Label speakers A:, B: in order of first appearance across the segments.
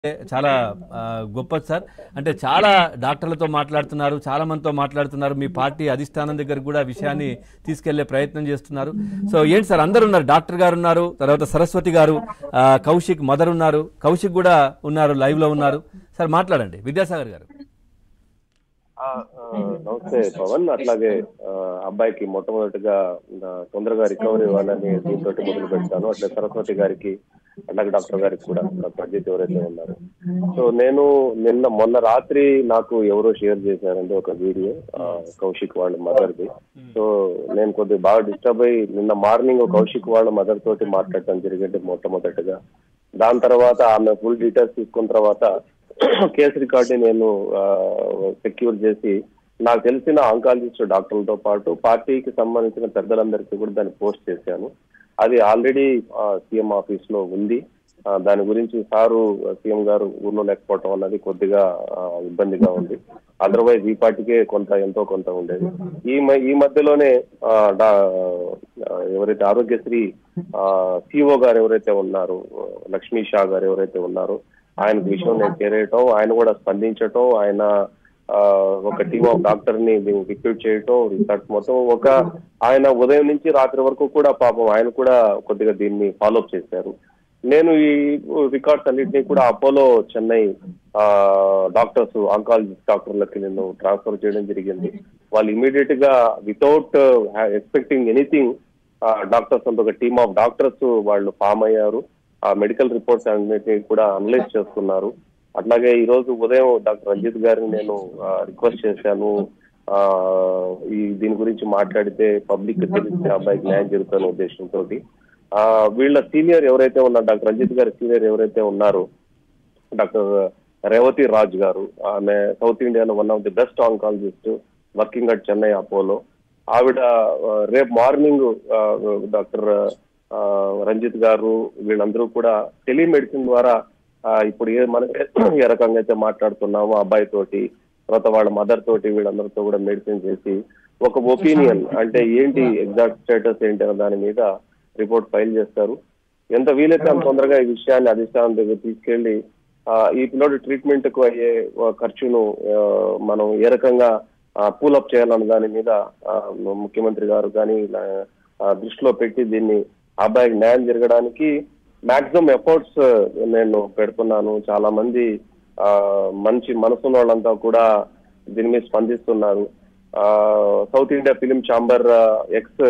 A: చాలా ఆ, గొప్పది సార్ అంటే చాలా డాక్టర్లతో మాట్లాడుతున్నారు చాలా మందితో మాట్లాడుతున్నారు మీ పార్టీ అధిష్టానం దగ్గర కూడా విషయాన్ని తీసుకెళ్లే ప్రయత్నం చేస్తున్నారు సో ఏంటి సార్ అందరు ఉన్నారు డాక్టర్ గారు ఉన్నారు తర్వాత సరస్వతి గారు ఆ, కౌశిక్ మదర్ ఉన్నారు కౌశిక్ కూడా ఉన్నారు లైవ్ లో ఉన్నారు సార్ మాట్లాడండి విద్యాసాగర్ గారు
B: ఆ, ఆ, నమస్తే పవన్ అట్లాగే ఆ, అబ్బాయికి మొట్టమొదటిగా ఆ, తొందరగా రికవరీ ఇవ్వాలని దీంతో మొదలు పెడతాను అట్లే సరస్వతి గారికి అట్లాగే డాక్టర్ గారికి కూడా డాక్టర్ అజిత్ ఎవరైతే ఉన్నారు సో నేను నిన్న మొన్న రాత్రి నాకు ఎవరో షేర్ చేశారండి ఒక వీడియో ఆ, కౌశిక్ వాళ్ళ మదర్ది సో నేను కొద్దిగా బాగా డిస్టర్బ్ అయ్యి నిన్న మార్నింగ్ కౌశిక్ వాళ్ళ మదర్ తోటి మాట్లాడటం జరిగింది మొట్టమొదటిగా దాని తర్వాత ఆమె ఫుల్ డీటెయిల్స్ తీసుకున్న తర్వాత కేసు రికార్డు నేను సెక్యూర్ చేసి నాకు తెలిసిన ఆంకాలజిస్ట్ డాక్టర్లతో పాటు పార్టీకి సంబంధించిన పెద్దలందరికీ కూడా దాన్ని పోస్ట్ చేశాను అది ఆల్రెడీ సీఎం ఆఫీస్ లో ఉంది ఆ, దాని గురించి సారు సీఎం గారు ఊర్లో లేకపోవటం అన్నది కొద్దిగా ఆ, ఇబ్బందిగా ఉంది అదర్వైజ్ ఈ పార్టీకే కొంత ఎంతో కొంత ఉండేది ఈ మ- ఈ మధ్యలోనే ఆ, డా- ఆ, ఎవరైతే ఆరోగ్యశ్రీ సిఓ గారు ఎవరైతే ఉన్నారు లక్ష్మీ షా గారు ఎవరైతే ఉన్నారో ఆయన విషయం నేను చేరేయటం ఆయన కూడా స్పందించటం ఆయన ఆ, ఒక టీమ్ ఆఫ్ డాక్టర్ ని రిక్రూట్ చేయటం రిసర్చ్ మొత్తం ఒక ఆయన ఉదయం నుంచి రాత్రి వరకు కూడా పాపం ఆయన కూడా కొద్దిగా దీన్ని ఫాలోఅప్ చేశారు నేను ఈ రికార్డ్స్ అన్నింటినీ కూడా అపోలో చెన్నై ఆ, డాక్టర్స్ ఆంకాలజిస్ట్ డాక్టర్లకి నేను ట్రాన్స్ఫర్ చేయడం జరిగింది వాళ్ళు ఇమీడియట్ గా వితౌట్ ఎక్స్పెక్టింగ్ ఎనీథింగ్ డాక్టర్స్ అంత ఒక టీమ్ ఆఫ్ డాక్టర్స్ వాళ్ళు ఫామ్ అయ్యారు ఆ మెడికల్ రిపోర్ట్స్ అన్నిటిని కూడా అనలైజ్ చేస్తున్నారు అట్లాగే ఈ రోజు ఉదయం డాక్టర్ రంజిత్ గారిని నేను రిక్వెస్ట్ చేశాను ఆ ఈ దీని గురించి మాట్లాడితే పబ్లిక్ తెలిస్తే అబ్బాయికి న్యాయం జరుగుతున్న ఉద్దేశంతో ఆ వీళ్ళ సీనియర్ ఎవరైతే ఉన్నారు డాక్టర్ రంజిత్ గారి సీనియర్ ఎవరైతే ఉన్నారో డాక్టర్ రేవతి రాజ్ గారు ఆమె సౌత్ ఇండియాలో one of the best oncologist working at Chennai Apollo ఆవిడ ఆ, రేపు మార్నింగ్ ఆ, డాక్టర్ ఆ, రంజిత్ గారు వీళ్ళందరూ కూడా టెలిమెడిసిన్ ద్వారా ఆ, ఇప్పుడు ఏ మన ఏ రకంగా అయితే మాట్లాడుతున్నామో అబ్బాయి తోటి తర్వాత వాళ్ళ మదర్ తోటి వీళ్ళందరితో కూడా మెడిసిన్ చేసి ఒక ఒపీనియన్ అంటే ఏంటి ఎగ్జాక్ట్ స్టేటస్ ఏంటి అనే దాని మీద రిపోర్ట్ ఫైల్ చేస్తారు ఎంత వీలైతే అంత తొందరగా ఈ విషయాన్ని అధిష్టానం దగ్గర తీసుకెళ్లి ఆ, ఈ పిల్లోడి ట్రీట్మెంట్ కు అయ్యే ఆ, ఖర్చును ఆ, మనం ఏ రకంగా పూలప్ చేయాలన్న దాని మీద ఆ, ముఖ్యమంత్రి గారు కానీ దృష్టిలో పెట్టి దీన్ని ఆ అబ్బాయికి న్యాయం జరగడానికి మాక్సిమం ఎఫర్ట్స్ నేను పెడుతున్నాను చాలా మంది ఆ, మంచి మనసున్న వాళ్ళంతా కూడా దీని మీద స్పందిస్తున్నారు ఆ, south India film chamber ex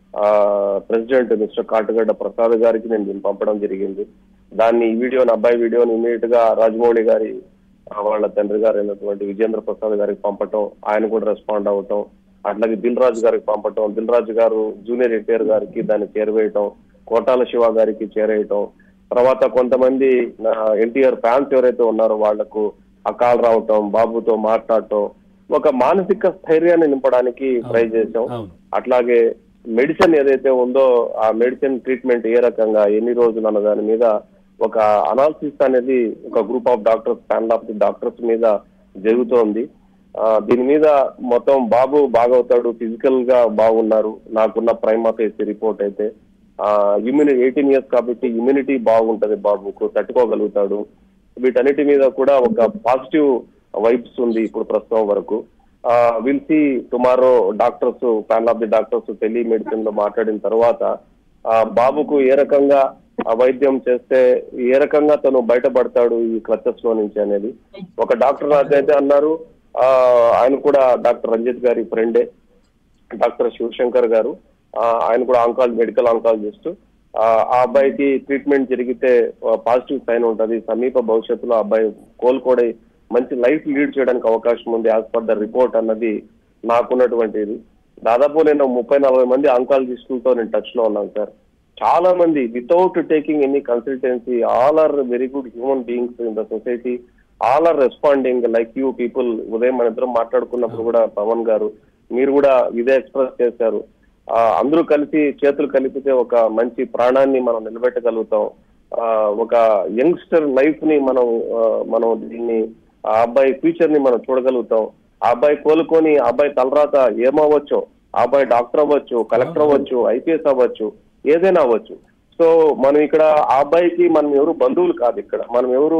B: president mister Katugadda Prasad గారికి నేను దీన్ని పంపడం జరిగింది దాన్ని ఈ వీడియోని అబ్బాయి వీడియోని ఇమీడియట్ గా రాజమౌళి గారి ఆ, వాళ్ళ తండ్రి గారు అయినటువంటి విజేంద్ర ప్రసాద్ గారికి పంపటం ఆయన కూడా రెస్పాండ్ అవటం అట్లాగే దిల్ రాజు గారికి పంపటం దిల్ రాజు గారు జూనియర్ ఎన్టీఆర్ గారికి దాన్ని చేరవేయటం కోటాల శివ గారికి చేరేయటం తర్వాత కొంతమంది ఎన్టీఆర్ ఫ్యాన్స్ ఎవరైతే ఉన్నారో వాళ్లకు అకాల్ రావటం బాబుతో మాట్లాడటం ఒక మానసిక స్థైర్యాన్ని నింపడానికి ట్రై చేశాం
A: అవును
B: అట్లాగే మెడిసిన్ ఏదైతే ఉందో ఆ మెడిసిన్ ట్రీట్మెంట్ ఏ రకంగా ఎన్ని రోజులు అన్న దాని మీద ఒక అనాలిసిస్ అనేది ఒక group of doctors panel of the doctors మీద జరుగుతోంది ఆ, దీని మీద మొత్తం బాబు బాగవుతాడు ఫిజికల్ గా బాగున్నారు నాకున్న ప్రైమ్ ఆఫీస్ రిపోర్ట్ అయితే ఇమ్యూనిటీ ఎయిటీన్ ఇయర్స్ కాబట్టి ఇమ్యూనిటీ బాగుంటది బాబుకు తట్టుకోగలుగుతాడు వీటన్నిటి మీద కూడా ఒక పాజిటివ్ వైబ్స్ ఉంది ఇప్పుడు ప్రస్తుతం వరకు will see tomorrow doctors panel of the doctors telemedicine లో మాట్లాడిన తర్వాత ఆ బాబుకు ఏ రకంగా ఆ వైద్యం చేస్తే ఏ రకంగా తను బయటపడతాడు ఈ క్లచెస్ లో నుంచి అనేది ఒక డాక్టర్ నాకైతే అన్నారు ఆ ఆయన కూడా డాక్టర్ రంజిత్ గారి ఫ్రెండే డాక్టర్ శివశంకర్ గారు ఆ, ఆయన కూడా ఆంకాల్ మెడికల్ ఆంకాలజిస్ట్ ఆ ఆ అబ్బాయికి ట్రీట్మెంట్ జరిగితే పాజిటివ్ సైన్ ఉంటది సమీప భవిష్యత్తులో ఆ అబ్బాయి కోలుకోడే మంచి లైఫ్ లీడ్ చేయడానికి అవకాశం ఉంది యాజ్ పర్ ద రిపోర్ట్ అన్నది నాకున్నటువంటిది దాదాపు నేను ముప్పై నలభై మంది ఆంకాలజిస్టులతో నేను టచ్ లో ఉన్నాను సార్ చాలా మంది without taking any consultancy all are very good human beings in the society all are responding like you people ఉదయం మన ఇద్దరం మాట్లాడుకున్నప్పుడు కూడా పవన్ గారు మీరు కూడా ఇదే ఎక్స్ప్రెస్ చేశారు ఆ, అందరూ కలిసి చేతులు కలిపితే ఒక మంచి ప్రాణాన్ని మనం నిలబెట్టగలుగుతాం ఆ, ఒక యంగ్స్టర్ లైఫ్ ని మనం ఆ, మనం దీన్ని ఆ అబ్బాయి ఫ్యూచర్ ని మనం చూడగలుగుతాం ఆ అబ్బాయి కోలుకొని ఆ అబ్బాయి తలరాత ఏమవ్వచ్చు ఆ అబ్బాయి డాక్టర్ అవ్వచ్చు కలెక్టర్ అవ్వచ్చు ఐపీఎస్ అవ్వచ్చు ఏదైనా అవ్వచ్చు సో మనం ఇక్కడ ఆ అబ్బాయికి మనం ఎవరు బంధువులు కాదు ఇక్కడ మనం ఎవరు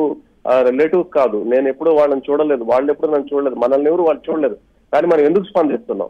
B: రిలేటివ్స్ కాదు నేను ఎప్పుడు వాళ్ళని చూడలేదు వాళ్ళు ఎప్పుడు నన్ను చూడలేదు మనల్ని ఎవరు వాళ్ళు చూడలేదు కానీ మనం ఎందుకు స్పందిస్తున్నాం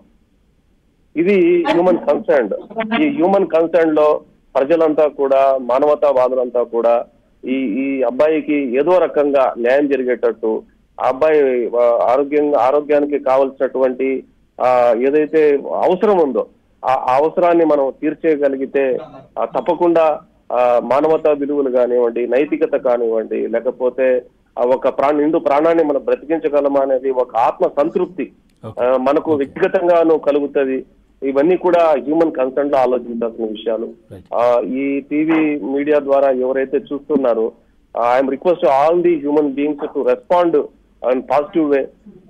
B: ఇది హ్యూమన్ కన్సర్న్ ఈ హ్యూమన్ కన్సర్న్ లో ప్రజలంతా కూడా మానవతావాదులంతా కూడా ఈ ఈ అబ్బాయికి ఏదో రకంగా న్యాయం జరిగేటట్టు ఆ అబ్బాయి ఆ, ఆరోగ్యంగా ఆరోగ్యానికి కావలసినటువంటి ఆ ఏదైతే అవసరం ఉందో ఆ ఆ అవసరాన్ని మనం తీర్చేయగలిగితే ఆ, తప్పకుండా ఆ, మానవతా విలువలు కానివ్వండి నైతికత కానివ్వండి లేకపోతే ఆ ఒక ప్రాణ నిండు ప్రాణాన్ని మనం బ్రతికించగలమా అనేది ఒక ఆత్మ సంతృప్తి ఆ, మనకు వ్యక్తిగతంగాను కలుగుతుంది ఇవన్నీ కూడా హ్యూమన్ కన్సర్న్ లో ఆలోచించాల్సిన విషయాలు
A: Right.
B: ఆ, ఈ టీవీ మీడియా ద్వారా ఎవరైతే చూస్తున్నారో I'm request all the human beings to respond and positive way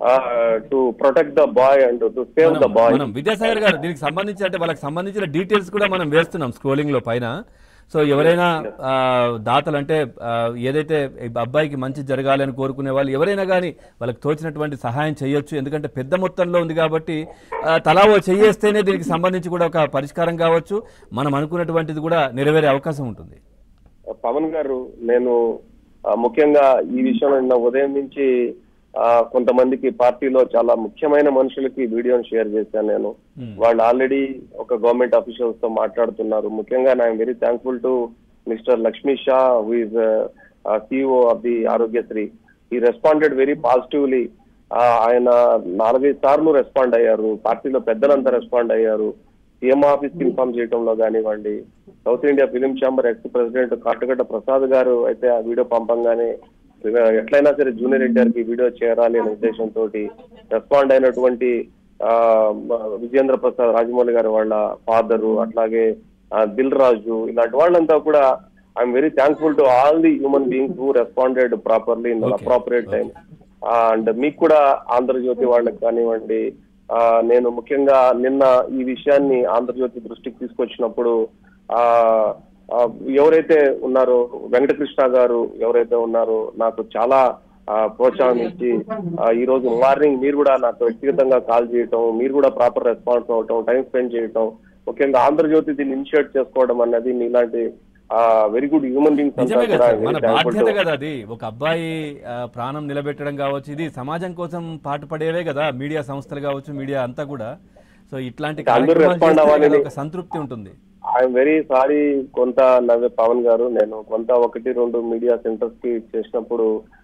B: to protect the boy and to save the boy
A: మనం విద్యాసాగర్ గారు దీనికి సంబంధించి అంటే వాళ్ళకి సంబంధించిన డీటెయిల్స్ కూడా మనం వేస్తున్నాం స్క్రోలింగ్ లో పైన సో ఎవరైనా ఆ, దాతలు అంటే ఆ, ఏదైతే ఈ అబ్బాయికి మంచి జరగాలి అని కోరుకునే వాళ్ళు ఎవరైనా కానీ వాళ్ళకి తోచినటువంటి సహాయం చేయొచ్చు ఎందుకంటే పెద్ద మొత్తంలో ఉంది కాబట్టి ఆ, తలా ఓ చెయ్యేస్తేనే దీనికి సంబంధించి కూడా ఒక పరిష్కారం కావచ్చు మనం అనుకున్నటువంటిది కూడా నెరవేరే అవకాశం ఉంటుంది
B: పవన్ గారు నేను ఆ, ముఖ్యంగా ఈ విషయంలో నిన్న ఉదయం నుంచి ఆ, కొంతమందికి పార్టీలో చాలా ముఖ్యమైన మనుషులకి వీడియోని షేర్ చేశాను నేను వాళ్ళు ఆల్రెడీ ఒక గవర్నమెంట్ అఫీషియల్స్ తో మాట్లాడుతున్నారు ముఖ్యంగా I'm very thankful to mister Lakshmi Shah who is CEO of the Aarogyasri ఈ రెస్పాండెడ్ వెరీ పాజిటివ్లీ ఆయన నాలుగైదు సార్లు రెస్పాండ్ అయ్యారు పార్టీలో పెద్దలంతా రెస్పాండ్ అయ్యారు సీఎం ఆఫీస్ కి ఇన్ఫార్మ్ చేయడంలో కానివ్వండి south India film chamber ex president Katagadda Prasad garu అయితే ఆ వీడియో పంపంగానే ఇక ఎట్లయినా సరే జూనియర్ ఎన్టీఆర్ కి వీడియో చేరాలి అనే ఉద్దేశంతో రెస్పాండ్ అయినటువంటి ఆ, విజేంద్ర ప్రసాద్ రాజమౌళి గారి వాళ్ళ ఫాదరు అట్లాగే ఆ, దిల్ రాజు ఇలాంటి వాళ్ళంతా కూడా I'm very thankful to all the human beings who responded properly in
A: Okay.
B: Appropriate time and మీకు కూడా ఆంధ్రజ్యోతి వాళ్ళకి కానివ్వండి ఆ, నేను ముఖ్యంగా నిన్న ఈ విషయాన్ని ఆంధ్రజ్యోతి దృష్టికి తీసుకొచ్చినప్పుడు ఆ ఆ, ఎవరైతే ఉన్నారో వెంకటకృష్ణ గారు ఎవరైతే ఉన్నారో నాకు చాలా ఆ, ప్రోత్సాహం ఇచ్చి ఆ, ఈ రోజు మార్నింగ్ మీరు కూడా నాకు వ్యక్తిగతంగా కాల్ చేయటం మీరు కూడా ప్రాపర్ రెస్పాన్స్ అవ్వటం టైం స్పెండ్ చేయటం ముఖ్యంగా ఆంధ్రజ్యోతి దీన్ని ఇనిషియేట్ చేసుకోవడం అన్నది మీలాంటి వెరీ గుడ్ హ్యూమన్ బీయింగ్స్ అంతా
A: నిజమే కదా
B: కూడా
A: సార్. మన
B: very thankful
A: బాధ్యత
B: to-
A: కదా అది ఒక అబ్బాయి ఆ, ప్రాణం నిలబెట్టడం కావచ్చు ఇది సమాజం కోసం పాటుపడేవే కదా మీడియా సంస్థలు కావచ్చు మీడియా అంతా కూడా సో ఇట్లాంటి
B: అందరూ
A: కార్యక్రమాలు
B: respond
A: చేస్తే
B: అవ్వాలని-
A: కదా ఒక సంతృప్తి ఉంటుంది
B: ఐఎమ్ వెరీ సారీ కొంత నవ్వే పవన్ గారు నేను కొంత ఒకటి రెండు మీడియా సెంటర్స్ కి చేసినప్పుడు